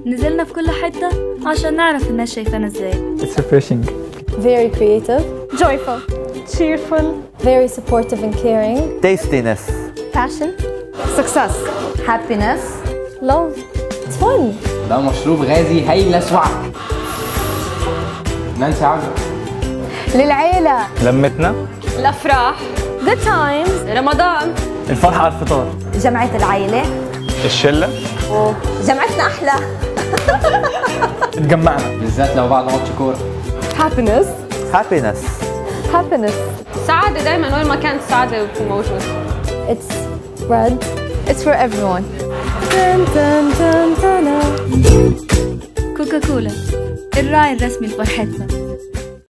نزلنا في كل حتة عشان نعرف الناس شايفانا ازاي It's refreshing. very creative, joyful, cheerful, very supportive and caring, tastiness passion, success, happiness, love. It's fun. ده مشروب غازي هيلسوعك نانسي عجب للعيلة لمتنا الأفراح, good times رمضان, الفرحة على الفطار جمعة العيلة الشلة جمعتنا أحلى اتجمعنا بالذات لو بعد ماتش كوره happiness happiness happiness سعادة دايما وين ما كانت السعادة بتكون موجودة it's spread it's for everyone كوكا كولا الراعي الرسمي لفرحتنا